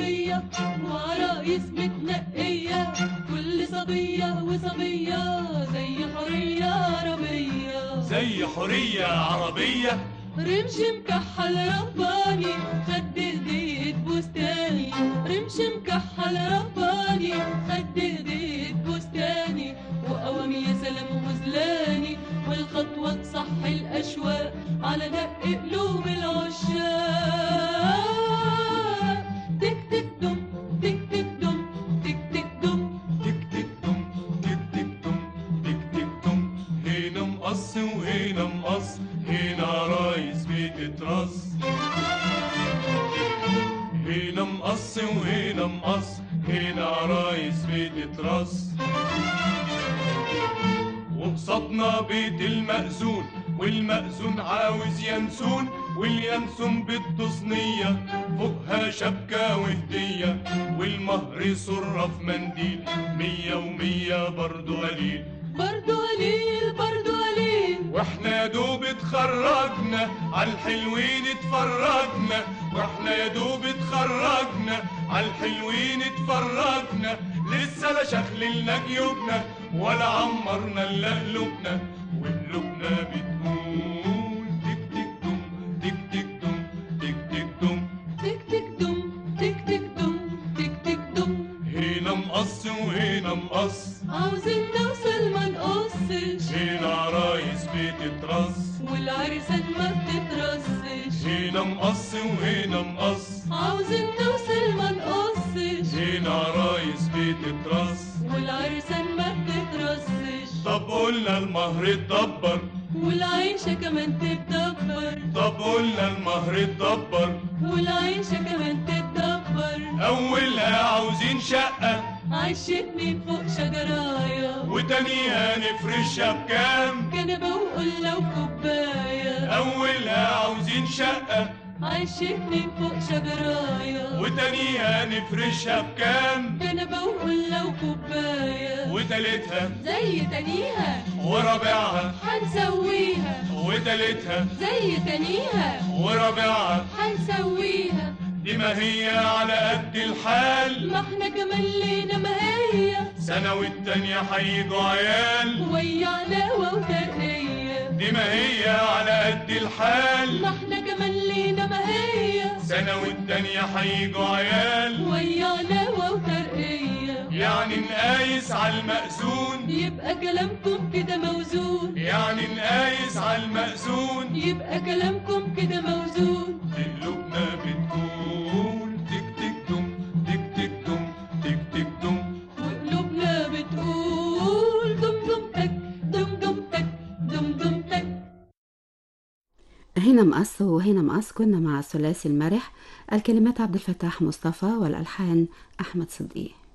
صبية وعرايس متنقية كل صبية وصبية زي حرية عربية زي حرية عربية رمش مكحل رباني خد هدية بستاني رمش مكحل رباني خد هدية بستاني وقوام يا سلام وغزلاني والخطوة تصح الأشواق على دق قلوب العشاق تك تك دم تك تك دم تك تك دم تك تك دم تك تك دم تك تك دم هنا مقص وهنا مقص هنا عرايس بتترص هنا مقص وهنا مقص هنا عرايس بتترص وقصادنا بيت المأذون والمأذون عاوز ينسون واليانسون بده صينية فوقها شبكة وهدية والمهر صرة في منديل مية ومية برضو قليل برضو قليل برضو قليل واحنا يا دوب اتخرجنا عالحلوين اتفرجنا واحنا يا دوب اتخرجنا عالحلوين اتفرجنا لسه لا شخللنا جيوبنا ولا عمرنا الا قلوبنا وقلوبنا بتقول تك تك دم تك تك دم تك تك دم تك تك دم تك تك دم تك تك دم هنا مقص وهنا مقص عاوزين نوصل ما نقصش هنا عرايس بتترص والعرسان ما بتترصش هنا مقص وهنا مقص عاوزين نوصل ما نقصش هنا عرايس بتترص والعرسان ما بتترصش طب قلنا المهر اتدبر والعيشة كمان تتدبر طب قلنا المهر اتدبر والعيشة كمان تتدبر اولها عاوزين شقة عشتني فوق شجراية وتانيها نفرشها بكام كنبة وقلة وكوباية اولها عاوزين شقة عشتني فوق شجراية وتانيها نفرشها بكام كنبة وقلة وكوباية وتالتها زي تانيها ورابعها حنسويها وتالتها زي تانيها ورابعها حنسويها دي ما هي على قد الحال ما احنا كمان لينا ما هي سنة والتانية هيجوا عيال ويا علاوة وترقية دي ما هي على قد الحال ما احنا كمان لينا ما هي سنة والتانية هيجوا عيال ويا علاوة وترقية يعني نقايس على المأذون يبقى كلامكم كده موزون يعني نقايس على المأذون يبقى كلامكم كده موزون قلوبنا بتقول تك تك دم تك تك دم تك تك دم وقلوبنا بتقول دم دم تك دم دم تك دم دم تك هنا مقص وهنا مقص كنا مع الثلاثي المرح الكلمات عبد الفتاح مصطفى والألحان أحمد صديق